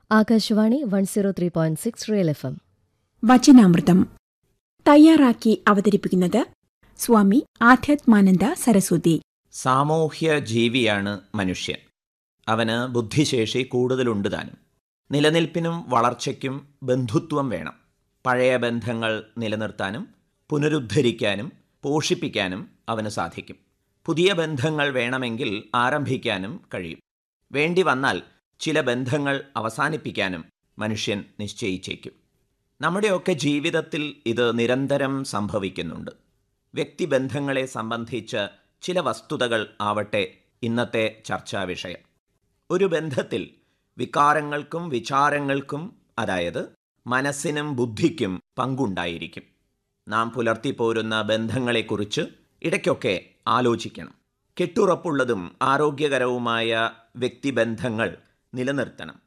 Akashvani one zero three point six real F M വചനാമൃതം തയ്യാറാക്കി അവതരിപ്പിക്കുന്നത് സ്വാമി ആധ്യാത്മാനന്ദ സരസ്വതി സാമൂഹ്യ ജീവിയാണ് മനുഷ്യൻ അവന് ബുദ്ധിശേഷി കൂടുതലുണ്ട് താനും നിലനിൽപ്പിനും വളർച്ചയ്ക്കും ബന്ധുത്വം വേണം പഴയ ബന്ധങ്ങൾ നിലനിർത്താനും പുനരുദ്ധരിക്കാനും പോഷിപ്പിക്കാനും അവന് സാധിക്കും പുതിയ ബന്ധങ്ങൾ വേണമെങ്കിൽ ആരംഭിക്കാനും കഴിയും വേണ്ടി വന്നാൽ ചില ബന്ധങ്ങൾ അവസാനിപ്പിക്കാനും മനുഷ്യൻ നിശ്ചയിച്ചേക്കും നമ്മുടെയൊക്കെ ജീവിതത്തിൽ ഇത് നിരന്തരം സംഭവിക്കുന്നുണ്ട് വ്യക്തിബന്ധങ്ങളെ സംബന്ധിച്ച ചില വസ്തുതകൾ ആവട്ടെ ഇന്നത്തെ ചർച്ചാ വിഷയം ഒരു ബന്ധത്തിൽ വികാരങ്ങൾക്കും വിചാരങ്ങൾക്കും അതായത് മനസ്സിനും ബുദ്ധിക്കും പങ്കുണ്ടായിരിക്കും നാം പുലർത്തിപ്പോരുന്ന ബന്ധങ്ങളെക്കുറിച്ച് ഇടയ്ക്കൊക്കെ ആലോചിക്കണം കെട്ടുറപ്പുള്ളതും ആരോഗ്യകരവുമായ വ്യക്തിബന്ധങ്ങൾ നിലനിർത്തണം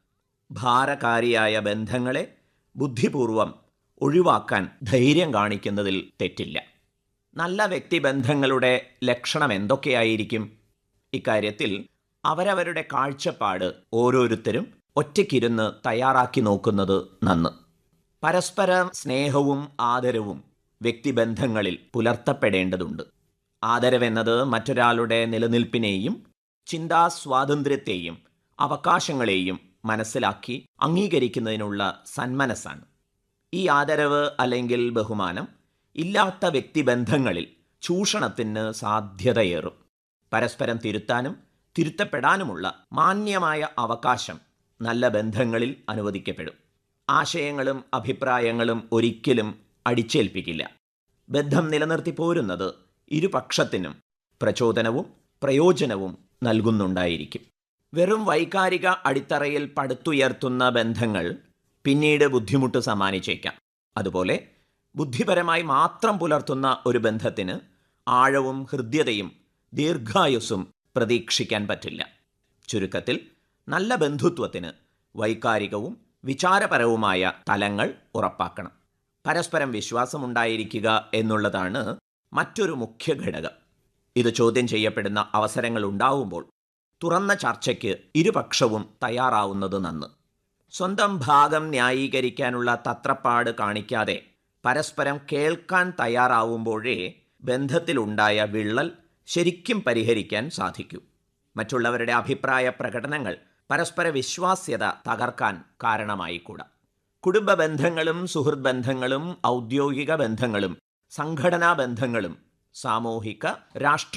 ഭാരകാരിയായ ബന്ധങ്ങളെ ബുദ്ധിപൂർവം ഒഴിവാക്കാൻ ധൈര്യം കാണിക്കുന്നതിൽ തെറ്റില്ല നല്ല വ്യക്തിബന്ധങ്ങളുടെ ലക്ഷണം എന്തൊക്കെയായിരിക്കും ഇക്കാര്യത്തിൽ അവരവരുടെ കാഴ്ചപ്പാട് ഓരോരുത്തരും ഒറ്റയ്ക്കിരുന്ന് തയ്യാറാക്കി നോക്കുന്നത് നന്ന് പരസ്പര സ്നേഹവും ആദരവും വ്യക്തിബന്ധങ്ങളിൽ പുലർത്തപ്പെടേണ്ടതുണ്ട് ആദരവെന്നത് മറ്റൊരാളുടെ നിലനിൽപ്പിനെയും ചിന്താസ്വാതന്ത്ര്യത്തെയും അവകാശങ്ങളെയും മനസ്സിലാക്കി അംഗീകരിക്കുന്നതിനുള്ള സന്മനസ്സാണ് ഈ ആദരവ് അല്ലെങ്കിൽ ബഹുമാനം ഇല്ലാത്ത വ്യക്തിബന്ധങ്ങളിൽ ചൂഷണത്തിന് സാധ്യതയേറും പരസ്പരം തിരുത്താനും തിരുത്തപ്പെടാനുമുള്ള മാന്യമായ അവകാശം നല്ല ബന്ധങ്ങളിൽ അനുവദിക്കപ്പെടും ആശയങ്ങളും അഭിപ്രായങ്ങളും ഒരിക്കലും അടിച്ചേൽപ്പിക്കില്ല ബന്ധം നിലനിർത്തി പോരുന്നത് ഇരുപക്ഷത്തിനും പ്രചോദനവും പ്രയോജനവും നൽകുന്നുണ്ടായിരിക്കും വെറും വൈകാരിക അടിത്തറയിൽ പടുത്തുയർത്തുന്ന ബന്ധങ്ങൾ പിന്നീട് ബുദ്ധിമുട്ട് സമ്മാനിച്ചേക്കാം അതുപോലെ ബുദ്ധിപരമായി മാത്രം പുലർത്തുന്ന ഒരു ബന്ധത്തിന് ആഴവും ഹൃദ്യതയും ദീർഘായുസ്സും പ്രതീക്ഷിക്കാൻ പറ്റില്ല ചുരുക്കത്തിൽ നല്ല ബന്ധുത്വത്തിന് വൈകാരികവും വിചാരപരവുമായ തലങ്ങൾ ഉറപ്പാക്കണം പരസ്പരം വിശ്വാസമുണ്ടായിരിക്കുക എന്നുള്ളതാണ് മറ്റൊരു മുഖ്യ ഘടകം ഇത് ചോദ്യം ചെയ്യപ്പെടുന്ന അവസരങ്ങൾ ഉണ്ടാവുമ്പോൾ തുറന്ന ചർച്ചയ്ക്ക് ഇരുപക്ഷവും തയ്യാറാവുന്നത് നന്ന് സ്വന്തം ഭാഗം ന്യായീകരിക്കാനുള്ള തത്രപ്പാട് കാണിക്കാതെ പരസ്പരം കേൾക്കാൻ തയ്യാറാവുമ്പോഴേ ബന്ധത്തിലുണ്ടായ വിള്ളൽ ശരിക്കും പരിഹരിക്കാൻ സാധിക്കൂ മറ്റുള്ളവരുടെ അഭിപ്രായ പ്രകടനങ്ങൾ പരസ്പര വിശ്വാസ്യത തകർക്കാൻ കാരണമായിക്കൂടാ കുടുംബ ബന്ധങ്ങളും സുഹൃത് ബന്ധങ്ങളും ഔദ്യോഗിക ബന്ധങ്ങളും സംഘടനാ ബന്ധങ്ങളും സാമൂഹിക രാഷ്ട്രീയ